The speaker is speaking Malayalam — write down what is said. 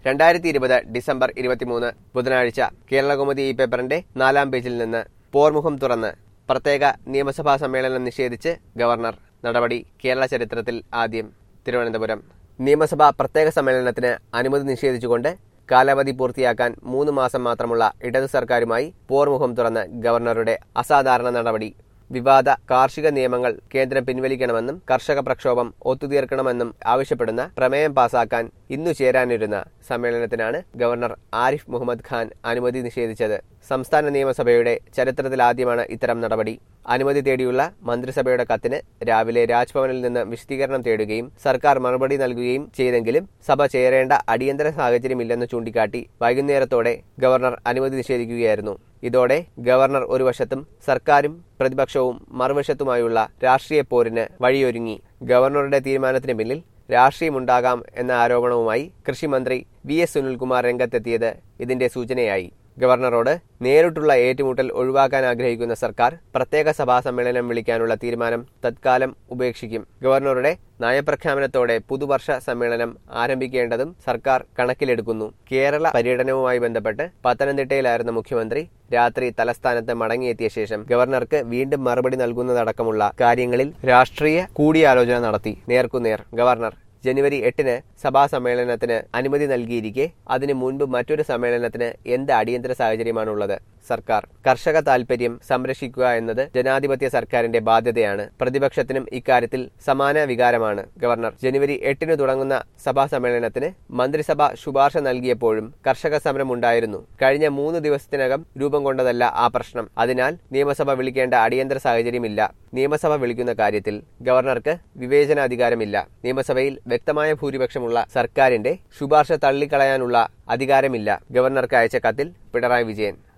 രണ്ടായിരത്തി ഇരുപത് ഡിസംബർ ഇരുപത്തിമൂന്ന് ബുധനാഴ്ച കേരളകൗമുദി ഈ പേപ്പറിന്റെ നാലാം പേജിൽ നിന്ന് പോർമുഖം തുറന്ന് പ്രത്യേക നിയമസഭാ സമ്മേളനം നിഷേധിച്ച് ഗവർണർ നടപടി കേരള ചരിത്രത്തിൽ ആദ്യം തിരുവനന്തപുരം നിയമസഭാ പ്രത്യേക സമ്മേളനത്തിന് അനുമതി നിഷേധിച്ചുകൊണ്ട് കാലാവധി പൂർത്തിയാക്കാൻ മൂന്ന് മാസം മാത്രമുള്ള ഇടതു സർക്കാരുമായി പോർമുഖം തുറന്ന് ഗവർണറുടെ അസാധാരണ നടപടി വിവാദ കാർഷിക നിയമങ്ങൾ കേന്ദ്രം പിൻവലിക്കണമെന്നും കർഷക പ്രക്ഷോഭം ഒത്തുതീർക്കണമെന്നും ആവശ്യപ്പെടുന്ന പ്രമേയം പാസാക്കാൻ ഇന്നു ചേരാനിരുന്ന സമ്മേളനത്തിനാണ് ഗവർണർ ആരിഫ് മുഹമ്മദ് ഖാൻ അനുമതി നിഷേധിച്ചത് സംസ്ഥാന നിയമസഭയുടെ ചരിത്രത്തിലാദ്യമാണ് ഇത്തരം നടപടി അനുമതി തേടിയുള്ള മന്ത്രിസഭയുടെ കത്തിന് രാവിലെ രാജ്ഭവനിൽ നിന്ന് വിശദീകരണം തേടുകയും സർക്കാർ മറുപടി നൽകുകയും ചെയ്തെങ്കിലും സഭ ചേരേണ്ട അടിയന്തര സാഹചര്യമില്ലെന്ന് ചൂണ്ടിക്കാട്ടി വൈകുന്നേരത്തോടെ ഗവർണർ അനുമതി നിഷേധിക്കുകയായിരുന്നു ഇതോടെ ഗവർണർ ഒരു വശത്തും സർക്കാരും പ്രതിപക്ഷവും മറുവശത്തുമായുള്ള രാഷ്ട്രീയ പോരിന് വഴിയൊരുങ്ങി ഗവർണറുടെ തീരുമാനത്തിന് പിന്നിൽ രാഷ്ട്രീയമുണ്ടാകാം എന്ന ആരോപണവുമായി കൃഷിമന്ത്രി വി എസ് സുനിൽകുമാർ രംഗത്തെത്തിയത് ഇതിന്റെ സൂചനയായി ഗവർണറോട് നേരിട്ടുള്ള ഏറ്റുമുട്ടൽ ഒഴിവാക്കാൻ ആഗ്രഹിക്കുന്ന സർക്കാർ പ്രത്യേക സഭാ സമ്മേളനം വിളിക്കാനുള്ള തീരുമാനം തത്കാലം ഉപേക്ഷിക്കും ഗവർണറുടെ നയപ്രഖ്യാപനത്തോടെ പുതുവർഷ സമ്മേളനം ആരംഭിക്കേണ്ടതും സർക്കാർ കണക്കിലെടുക്കുന്നു കേരള പര്യടനവുമായി ബന്ധപ്പെട്ട് പത്തനംതിട്ടയിലായിരുന്ന മുഖ്യമന്ത്രി രാത്രി തലസ്ഥാനത്ത് മടങ്ങിയെത്തിയ ശേഷം ഗവർണർക്ക് വീണ്ടും മറുപടി നൽകുന്നതടക്കമുള്ള കാര്യങ്ങളിൽ രാഷ്ട്രീയ കൂടിയാലോചന നടത്തി നേർക്കുനേർ ഗവർണർ ജനുവരി എട്ടിന് സഭാ സമ്മേളനത്തിന് അനുമതി നൽകിയിരിക്കെ അതിനു മുൻപ് മറ്റൊരു സമ്മേളനത്തിന് എന്ത് അടിയന്തര സാഹചര്യമാണുള്ളത് സർക്കാർ കർഷക താൽപര്യം സംരക്ഷിക്കുക എന്നത് ജനാധിപത്യ സർക്കാരിന്റെ ബാധ്യതയാണ് പ്രതിപക്ഷത്തിനും ഇക്കാര്യത്തിൽ സമാന വികാരമാണ് ഗവർണർ ജനുവരി എട്ടിന് തുടങ്ങുന്ന സഭാ സമ്മേളനത്തിന് മന്ത്രിസഭ ശുപാർശ നൽകിയപ്പോഴും കർഷക സമരം ഉണ്ടായിരുന്നു കഴിഞ്ഞ മൂന്ന് ദിവസത്തിനകം രൂപം കൊണ്ടതല്ല ആ പ്രശ്നം അതിനാൽ നിയമസഭ വിളിക്കേണ്ട അടിയന്തര സാഹചര്യമില്ല നിയമസഭ വിളിക്കുന്ന കാര്യത്തിൽ ഗവർണർക്ക് വിവേചനാധികാരമില്ല നിയമസഭയിൽ വ്യക്തമായ ഭൂരിപക്ഷമുള്ള സർക്കാരിന്റെ ശുപാർശ തള്ളിക്കളയാനുള്ള അധികാരമില്ല ഗവർണർക്ക് അയച്ച കത്തിൽ പിണറായി വിജയൻ